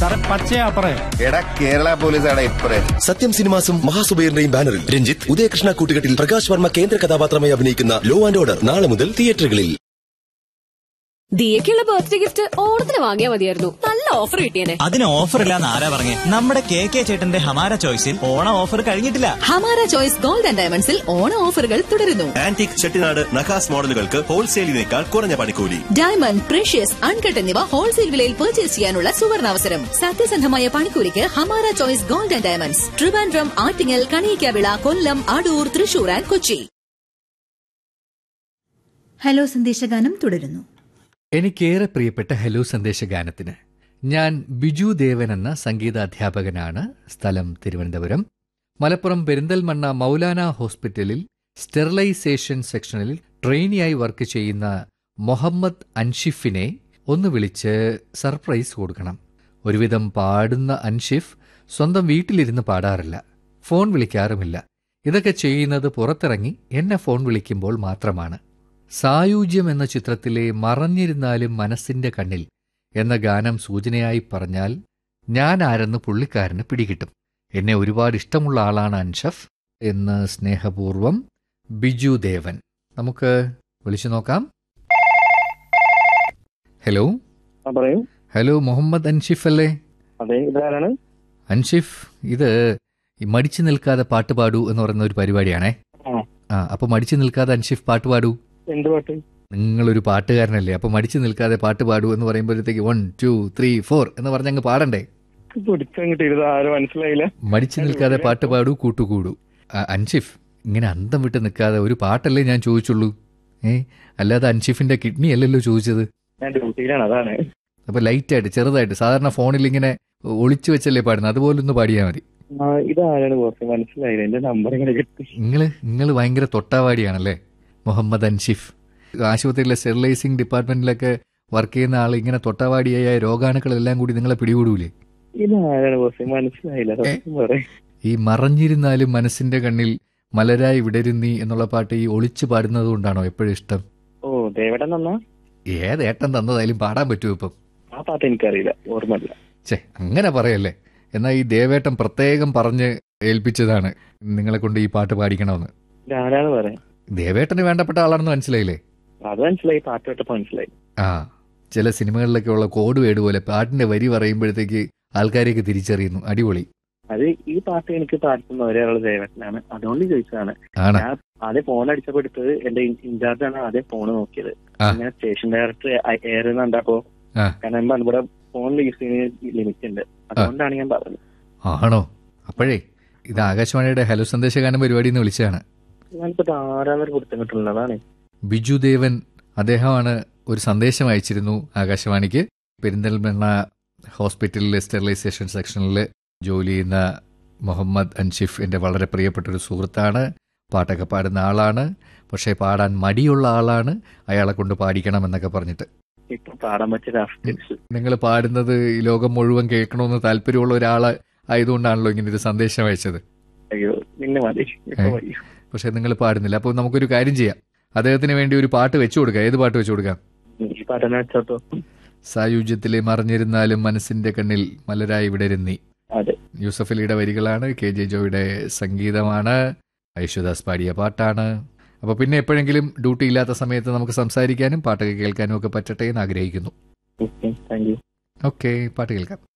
സാറേ പച്ചയാ പറയ എടാ കേരള പോലീസാണ് ഇപ്പറേ സത്യം സിനിമാസും മഹാസുബൈറിന്റെയും ബാനറിൽ രഞ്ജിത്ത് ഉദയകൃഷ്ണ കൂട്ടുകെട്ടിൽ പ്രകാശ് വർമ്മ കേന്ദ്ര കഥാപാത്രമായി അഭിനയിക്കുന്ന ലോ ആൻഡ് ഓർഡർ നാളെ മുതൽ തിയേറ്ററുകളിൽ ദിയക്കുള്ള ബർത്ത്ഡേ ഗിഫ്റ്റ് ഓണത്തിന് വാങ്ങിയാ മതിയായിരുന്നു നല്ല ഓഫർ കിട്ടിയേനെ അതിന് ഓഫർ ഇല്ലാന്ന് ആരാ പറഞ്ഞേ നമ്മുടെ കെ കെ ചേട്ടന്റെ ഹമാര ചോയ്സിൽ ഓണം ഓഫർ കഴിഞ്ഞിട്ടില്ല ഹമാര ചോയ്സ് ഗോൾഡ് ആൻഡ് ഡയമണ്ട്സിൽ ഓണ ഓഫറുകൾ തുടരുന്നു ആന്റിക് ചെട്ടിനാട് നഖാസ് മോഡലുകൾക്ക് ഹോൾസെയിലിനേക്കാൾ കുറഞ്ഞ പണിക്കൂലി ഡയമണ്ട് പ്രഷ്യസ് അൺകട്ട് എന്നിവ ഹോൾസെയിൽ വിലയിൽ പർച്ചേസ് ചെയ്യാനുള്ള സുവർണാവസരം സത്യസന്ധമായ പണിക്കൂലിക്ക് Hamara choice gold and diamonds Trivandrum Attingal Kaniyakavila Kollam Adoor Thrissur and Kochi hello സന്ദേശഗാനം തുടരുന്നു എനിക്കേറെ പ്രിയപ്പെട്ട ഹലോ സന്ദേശഗാനത്തിന് ഞാൻ ബിജു ദേവൻ എന്ന സംഗീതാധ്യാപകനാണ് സ്ഥലം തിരുവനന്തപുരം മലപ്പുറം പെരിന്തൽമണ്ണ മൗലാന ഹോസ്പിറ്റലിൽ സ്റ്റെറിലൈസേഷൻ സെക്ഷനിൽ ട്രെയിനിയായി വർക്ക് ചെയ്യുന്ന മുഹമ്മദ് അൻഷിഫിനെ ഒന്ന് വിളിച്ച് സർപ്രൈസ് കൊടുക്കണം ഒരുവിധം പാടുന്ന അൻഷിഫ് സ്വന്തം വീട്ടിലിരുന്ന് പാടാറില്ല ഫോൺ വിളിക്കാറുമില്ല ഇതൊക്കെ ചെയ്യുന്നത് പുറത്തിറങ്ങി എന്നെ ഫോൺ വിളിക്കുമ്പോൾ മാത്രമാണ് സായൂജ്യം എന്ന ചിത്രത്തിലെ മറഞ്ഞിരുന്നാലും മനസ്സിന്റെ കണ്ണിൽ എന്ന ഗാനം സൂചനയായി പറഞ്ഞാൽ ഞാൻ ആരെന്ന് പുള്ളിക്കാരന് പിടികിട്ടും എന്നെ ഒരുപാട് ഇഷ്ടമുള്ള ആളാണ് അൻഷഫ് എന്ന് സ്നേഹപൂർവം ബിജു ദേവൻ നമുക്ക് വിളിച്ചു നോക്കാം ഹലോ പറയൂ ഹലോ മുഹമ്മദ് അൻഷിഫ് അല്ലേ അതെ ഇതാരാണ് അൻഷിഫ് ഇത് ഈ മടിച്ചു നിൽക്കാതെ പാട്ട് പാടൂ എന്ന് പറയുന്ന ഒരു പരിപാടിയാണേ ആ. ആ അപ്പൊ മടിച്ചു നിൽക്കാതെ അൻഷിഫ് പാട്ട് പാടൂ എന്ത് പാട്ട് നിങ്ങളൊരു പാട്ടുകാരനല്ലേ അപ്പൊ മടിച്ചു നിൽക്കാതെ പാട്ട് പാടൂ എന്ന് പറയുമ്പോഴത്തേക്ക് വൺ ടു ത്രീ ഫോർ എന്ന് പറഞ്ഞങ്ങ് പാടണ്ടേ പിടിച്ചങ്ങോട്ട് ഇരുന്ന് ആരും മനസ്സിലായില്ല മടിച്ചു നിൽക്കാതെ പാട്ട് പാടൂ കൂട്ടുകൂടൂ ആ, അൻഷിഫ് ഇങ്ങനെ അന്തം വിട്ട് നിൽക്കാതെ ഒരു പാട്ടല്ലേ ഞാൻ ചോദിച്ചുള്ളൂ ഏ അല്ലാതെ അൻഷിഫിന്റെ കിഡ്നി അല്ലല്ലോ ചോദിച്ചത് ഞാൻ ഡ്യൂട്ടിയിലാണ് അതാണ് അപ്പൊ ലൈറ്റായിട്ട് ചെറുതായിട്ട് സാധാരണ ഫോണിൽ ഇങ്ങനെ ഒളിച്ചു വെച്ചല്ലേ പാടുന്നത് അതുപോലെ ഒന്ന് പാടിയാൽ മതി ആ, ഇതാരാണ് കുറച്ച് മനസ്സിലായില്ല എന്റെ നമ്പർ ഇങ്ങനെ കിട്ടി നിങ്ങൾ നിങ്ങൾ ഭയങ്കര തൊട്ടാവാടിയാണല്ലേ മുഹമ്മദ് അൻഷിഫ് ആശുപത്രിയിലെ സ്റ്റെറിലൈസിംഗ് ഡിപ്പാർട്ട്മെന്റിലൊക്കെ വർക്ക് ചെയ്യുന്ന ആൾ ഇങ്ങനെ തൊട്ടാവാടിയായ രോഗാണുക്കളെല്ലാം കൂടി നിങ്ങളെ പിടികൂടൂലേ ഇതാരാണ് കുറച്ച് മനസ്സിലായില്ല സത്യം പറയ്. ഈ മറഞ്ഞിരുന്നാലും മനസ്സിന്റെ കണ്ണിൽ മലരായി വിടരുന്നി എന്നുള്ള പാട്ട് ഈ ഒളിച്ചു പാടുന്നത് കൊണ്ടാണോ എപ്പോഴും ഇഷ്ടം ഓ ദേവടൻ നന്നാ ഏതേട്ടൻ തന്നതായാലും പാടാൻ പറ്റുമോ ഇപ്പം ആ പാട്ട് എനിക്കറിയില്ല ഓർമ്മയില്ല ഛേ അങ്ങനെ പറയല്ലേ എന്നാൽ ഈ ദേവേട്ടൻ പ്രത്യേകം പറഞ്ഞ് ഏൽപ്പിച്ചതാണ് നിങ്ങളെ കൊണ്ട് ഈ പാട്ട് പാടിക്കണമെന്ന് ഇതാരാന്ന് പറയാം ദേവേട്ടന് വേണ്ടപ്പെട്ട ആളാണെന്ന് മനസ്സിലായില്ലേ അത് മനസ്സിലായി പാട്ട് കേട്ടപ്പോ മനസ്സിലായി ആ ചില സിനിമകളിലൊക്കെ ഉള്ള കോഡ് വേഡ് പോലെ പാട്ടിന്റെ വരി പറയുമ്പോഴത്തേക്ക് ആൾക്കാരെയൊക്കെ തിരിച്ചറിയുന്നു അടിപൊളി അത് ഈ പാട്ട് എനിക്ക് പാടുന്ന ഒരാള് ദേവട്ടനാണ് അതുകൊണ്ട് ചോദിച്ചതാണ് ആണ് ഞാൻ ആദ്യം ഫോൺ അടിച്ചപ്പോ എടുത്തത് എന്റെ ഇൻചാർജ് ആണ് ആദ്യം ഫോൺ നോക്കിയത് ആ. അങ്ങനെ സ്റ്റേഷൻ ഡയറക്ടർ എയർ കണ്ടപ്പോ ആ. കാരണം ഇവിടെ ഫോൺ യൂസ് ചെയ്യുന്ന ലിമിറ്റ് ഉണ്ട് അതുകൊണ്ടാണ് ഞാൻ പറഞ്ഞത് ആണോ അപ്പോഴേ ഇത് ആകാശവാണിയുടെ ഹലോ സന്ദേശഗാനം പരിപാടി എന്ന് വിളിച്ചതാണ് ഞാനിപ്പോ ആരാന്നൊരു കൊടുത്തം കിട്ടുന്നതാണ് ബിജു ദേവൻ അദ്ദേഹമാണ് ഒരു സന്ദേശം അയച്ചിരുന്നു ആകാശവാണിക്ക് പെരിന്തൽമണ്ണ ഹോസ്പിറ്റലിലെ സ്റ്റെറിലൈസേഷൻ സെക്ഷനിൽ ജോലി ചെയ്യുന്ന മുഹമ്മദ് അൻഷിഫ് എൻ്റെ വളരെ പ്രിയപ്പെട്ട ഒരു സുഹൃത്താണ് പാട്ടൊക്കെ പാടുന്ന ആളാണ് പക്ഷേ പാടാൻ മടിയുള്ള ആളാണ് അയാളെ കൊണ്ട് പാടിക്കണം എന്നൊക്കെ പറഞ്ഞിട്ട് ഇപ്പൊ പാടാൻ പറ്റിയ രാഷ്ട്രീയ നിങ്ങൾ പാടുന്നത് ഈ ലോകം മുഴുവൻ കേൾക്കണമെന്ന് താല്പര്യമുള്ള ഒരാൾ ആയതുകൊണ്ടാണല്ലോ ഇങ്ങനെ ഒരു സന്ദേശം അയച്ചത് അയ്യോ പിന്നെ മതി ഇപ്പൊ ഏ? മതി. പക്ഷേ നിങ്ങൾ പാടുന്നില്ല അപ്പോൾ നമുക്കൊരു കാര്യം ചെയ്യാം അദ്ദേഹത്തിന് വേണ്ടി ഒരു പാട്ട് വെച്ചു കൊടുക്കാം ഏത് പാട്ട് വെച്ചു കൊടുക്കാം ഈ പാട്ടെന്നെ വെച്ചോട്ടോ സായുജ്യത്തിലെ മറിഞ്ഞിരുന്നാലും മനസ്സിന്റെ കണ്ണിൽ മലരായി വിടരുന്നി അതെ യൂസഫ് അലിയുടെ വരികളാണ് കെ ജെ ജോയുടെ സംഗീതമാണ് യേശുദാസ് പാടിയ പാട്ടാണ് അപ്പോൾ പിന്നെ എപ്പോഴെങ്കിലും ഡ്യൂട്ടി ഇല്ലാത്ത സമയത്ത് നമുക്ക് സംസാരിക്കാനും പാട്ടൊക്കെ കേൾക്കാനും ഒക്കെ പറ്റട്ടെ എന്ന് ആഗ്രഹിക്കുന്നു ഓക്കെ താങ്ക് യു ഓക്കെ പാട്ട് കേൾക്കാം